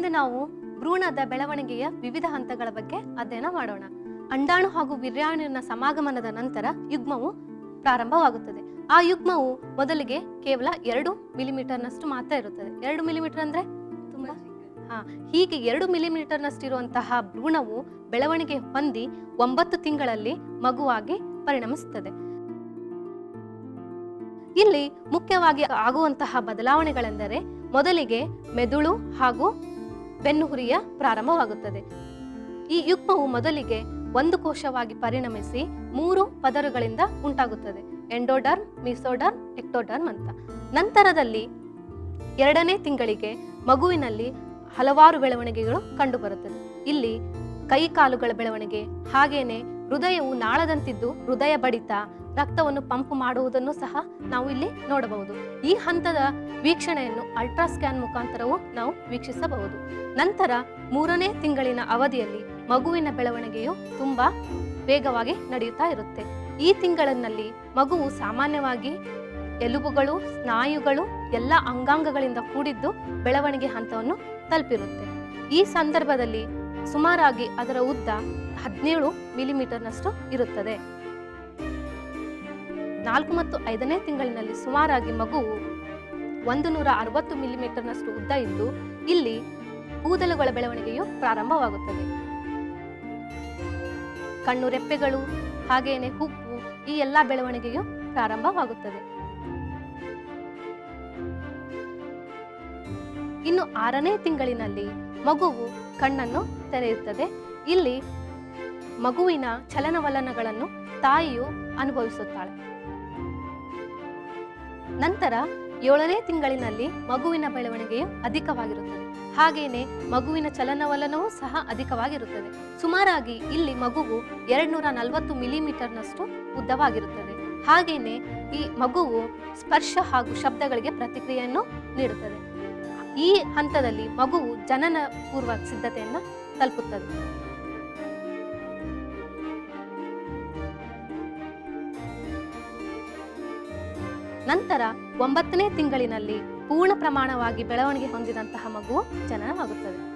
ಇಂದು ನಾವು ಭ್ರೂಣದ ಬೆಳವಣಿಗೆಯ ವಿವಿಧ ಹಂತಗಳ ಬಗ್ಗೆ ಅಧ್ಯಯನ ಮಾಡೋಣ ಅಂಡಾಣು ಹಾಗೂ ವೀರ್ಯಾಣುವಿನ ಸಮಾಗಮನದ ನಂತರ ಯುಗ್ಮವು ಪ್ರಾರಂಭವಾಗುತ್ತದೆ ಆ ಯುಗ್ಮವು ಮೊದಲಿಗೆ ಕೇವಲ ಎರಡು ಮಿಲಿಮೀಟರ್ನಷ್ಟು ಮಾತ್ರ ಇರುತ್ತದೆ ಎರಡು ಮಿಲಿಮೀಟರ್ ಅಂದ್ರೆ ತುಂಬಾ ಹಾ ಹೀಗೆ ಎರಡು ಮಿಲಿಮೀಟರ್ನಷ್ಟು ಇರುವಂತಹ ಭ್ರೂಣವು ಬೆಳವಣಿಗೆ ಹೊಂದಿ ಒಂಬತ್ತು ತಿಂಗಳಲ್ಲಿ ಮಗುವಾಗಿ ಪರಿಣಮಿಸುತ್ತದೆ ಇಲ್ಲಿ ಮುಖ್ಯವಾಗಿ ಆಗುವಂತಹ ಬದಲಾವಣೆಗಳೆಂದರೆ ಮೊದಲಿಗೆ ಮೆದುಳು ಹಾಗೂ ಬೆನ್ನುಹುರಿಯ ಪ್ರಾರಂಭವಾಗುತ್ತದೆ ಈ ಯುಗ್ಮವು ಮೊದಲಿಗೆ ಒಂದು ಕೋಶವಾಗಿ ಪರಿಣಮಿಸಿ ಮೂರು ಪದರುಗಳಿಂದ ಉಂಟಾಗುತ್ತದೆ ಎಂಡೋಡರ್ಮ್ ಮಿಸೋಡರ್ಮ್ ಎಕ್ಟೋಡರ್ಮ್ ಅಂತ ನಂತರದಲ್ಲಿ ಎರಡನೇ ತಿಂಗಳಿಗೆ ಮಗುವಿನಲ್ಲಿ ಹಲವಾರು ಬೆಳವಣಿಗೆಗಳು ಕಂಡುಬರುತ್ತದೆ ಇಲ್ಲಿ ಕೈ ಕಾಲುಗಳ ಬೆಳವಣಿಗೆ ಹಾಗೇನೆ ಹೃದಯವು ನಾಳದಂತಿದ್ದು ಹೃದಯ ಬಡಿತ ರಕ್ತವನ್ನು ಪಂಪ್ ಮಾಡುವುದನ್ನು ಸಹ ನಾವು ಇಲ್ಲಿ ನೋಡಬಹುದು ಈ ಹಂತದ ವೀಕ್ಷಣೆಯನ್ನು ಅಲ್ಟ್ರಾಸ್ಕ್ಯಾನ್ ಮುಖಾಂತರವೂ ನಾವು ವೀಕ್ಷಿಸಬಹುದು ನಂತರ ಮೂರನೇ ತಿಂಗಳಿನ ಅವಧಿಯಲ್ಲಿ ಮಗುವಿನ ಬೆಳವಣಿಗೆಯು ತುಂಬಾ ವೇಗವಾಗಿ ನಡೆಯುತ್ತಾ ಇರುತ್ತೆ ಈ ತಿಂಗಳಿನಲ್ಲಿ ಮಗುವು ಸಾಮಾನ್ಯವಾಗಿ ಎಲುಬುಗಳು ಸ್ನಾಯುಗಳು ಎಲ್ಲ ಅಂಗಾಂಗಗಳಿಂದ ಕೂಡಿದ್ದು ಬೆಳವಣಿಗೆ ಹಂತವನ್ನು ತಲುಪಿರುತ್ತೆ ಈ ಸಂದರ್ಭದಲ್ಲಿ ಸುಮಾರಾಗಿ ಅದರ ಉದ್ದ ಹದಿನೇಳು ಮಿಲಿಮೀಟರ್ನಷ್ಟು ಇರುತ್ತದೆ ನಾಲ್ಕು ಮತ್ತು ಐದನೇ ತಿಂಗಳಿನಲ್ಲಿ ಸುಮಾರಾಗಿ ಮಗುವು ಒಂದು ನೂರ ಅರವತ್ತು ಮಿಲಿಮೀಟರ್ನಷ್ಟು ಉದ್ದ ಇದ್ದು ಇಲ್ಲಿ ಕೂದಲುಗಳ ಬೆಳವಣಿಗೆಯು ಪ್ರಾರಂಭವಾಗುತ್ತದೆ ಕಣ್ಣು ರೆಪ್ಪೆಗಳು ಹಾಗೇನೆ ಹುಬ್ಬು ಈ ಎಲ್ಲ ಬೆಳವಣಿಗೆಯು ಪ್ರಾರಂಭವಾಗುತ್ತದೆ ಇನ್ನು ಆರನೇ ತಿಂಗಳಿನಲ್ಲಿ ಮಗುವು ಕಣ್ಣನ್ನು ತೆರೆಯುತ್ತದೆ ಇಲ್ಲಿ ಮಗುವಿನ ಚಲನವಲನಗಳನ್ನು ತಾಯಿಯು ಅನುಭವಿಸುತ್ತಾಳೆ ನಂತರ ಏಳನೇ ತಿಂಗಳಿನಲ್ಲಿ ಮಗುವಿನ ಬೆಳವಣಿಗೆಯು ಅಧಿಕವಾಗಿರುತ್ತದೆ ಹಾಗೇನೆ ಮಗುವಿನ ಚಲನವಲನವೂ ಸಹ ಅಧಿಕವಾಗಿರುತ್ತದೆ ಸುಮಾರಾಗಿ ಇಲ್ಲಿ ಮಗುವು ಎರಡ್ನೂರ ನಲವತ್ತು ಮಿಲಿಮೀಟರ್ನಷ್ಟು ಉದ್ದವಾಗಿರುತ್ತದೆ ಹಾಗೇನೆ ಈ ಮಗುವು ಸ್ಪರ್ಶ ಹಾಗೂ ಶಬ್ದಗಳಿಗೆ ಪ್ರತಿಕ್ರಿಯೆಯನ್ನು ನೀಡುತ್ತದೆ ಈ ಹಂತದಲ್ಲಿ ಮಗುವು ಜನನ ಪೂರ್ವ ಸಿದ್ಧತೆಯನ್ನ ತಲುಪುತ್ತದೆ ನಂತರ ಒಂಬತ್ತನೇ ತಿಂಗಳಿನಲ್ಲಿ ಪೂರ್ಣ ಪ್ರಮಾಣವಾಗಿ ಬೆಳವಣಿಗೆ ಹೊಂದಿದಂತಹ ಮಗುವು ಜನನವಾಗುತ್ತದೆ